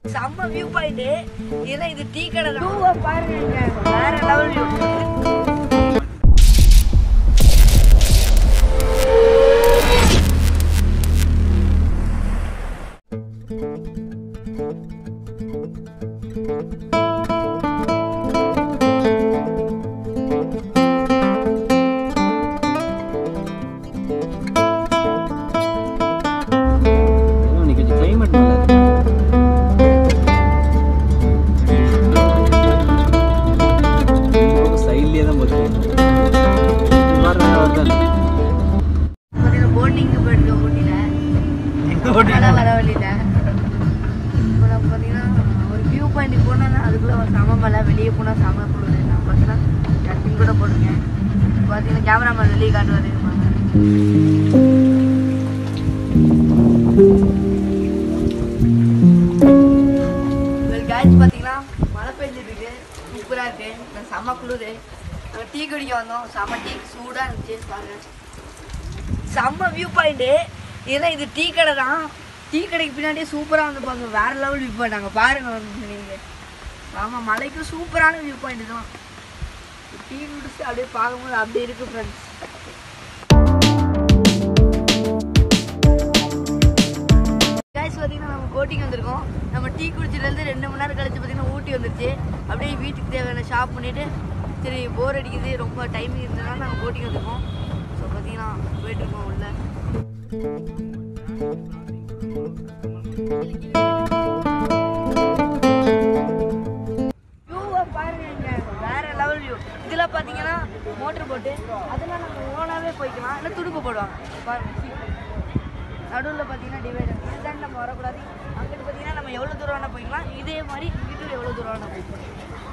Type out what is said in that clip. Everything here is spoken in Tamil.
செம்ம வியூ பாயிண்ட் ஏன்னா இது டீ கடை தான் பாருங்க இங்க. வேற லெவல் வியூ இன்னைக்கு கொஞ்சம் climate நல்லா இருக்கு. ரொம்ப side லயே தான் போச்சு. வர வர வருதான். பார்த்தீங்கன்னா போட்டிங்க்கு போயிருக்கோம் ஊட்டியில் மழை வர வழியில் இப்போ நம்ம பார்த்தீங்கன்னா ஒரு வியூ பாயிண்ட் போனால் அதுக்குள்ளே ஒரு சம மலை வெளியே போனால் சம குளிர் நான் பார்த்தீங்கன்னா டஸ்டிங் கூட போட்டிருக்கேன் பார்த்தீங்கன்னா கேமராமேன் வெளியே காட்டுவார் காய்ச்சி பார்த்தீங்கன்னா மழை பெஞ்சிட்டு இருக்கு சூப்பராக இருக்கு நான் செம்ம குளிர் நாங்கள் டீ குடிக்க வந்தோம் செம்ம டீ சூடாக இருந்துச்சு பாருங்க செம்ம வியூ பாயிண்ட்டு ஏன்னா இது டீ கடை தான் டீ கடைக்கு பின்னாடியே சூப்பராக வந்து பாருங்க வேற லெவல் வியூ பாயிண்ட் அங்கே பாருங்க வந்து நீங்கள் ஆமாம் மலைக்கும் சூப்பரான வியூ பாயிண்ட் தான் டீ குடிச்சு அப்படியே பார்க்கும்போது அப்படியே இருக்கு ஃப்ரெண்ட்ஸ் கைஸ் பார்த்தீங்கன்னா நம்ம கோட்டிங் வந்திருக்கோம் நம்ம டீ குடிச்சிலேருந்து ரெண்டு மணி நேரம் கழிச்சு பார்த்தீங்கன்னா ஊட்டி வந்துருச்சு அப்படியே வீட்டுக்கு தேவையான ஷாப் பண்ணிட்டு சரி போர் அடிக்குது ரொம்ப டைமிங் இருந்ததுனால நாங்கள் கோட்டிங் வந்திருக்கோம் ஸோ பார்த்தீங்கன்னா போயிட்டு இருக்கோம் உள்ள வியூவை பாருங்க இங்க வேற லெவல் வியூ இதில் பார்த்தீங்கன்னா மோட்டர் போட்டு அதெல்லாம் நம்ம ஓனாகவே போய்க்கலாம் இல்லை துடுப்பு போடுவாங்க பாருங்க நடுவில் பார்த்தீங்கன்னா டிவைடர் இதுதான் நம்ம வரக்கூடாது அங்கிட்டு பார்த்தீங்கன்னா நம்ம எவ்வளோ தூரம் வேணால் போய்க்கலாம் இதே மாதிரி இங்கிட்டு எவ்வளோ தூரம் வேணால் போய்க்கலாம்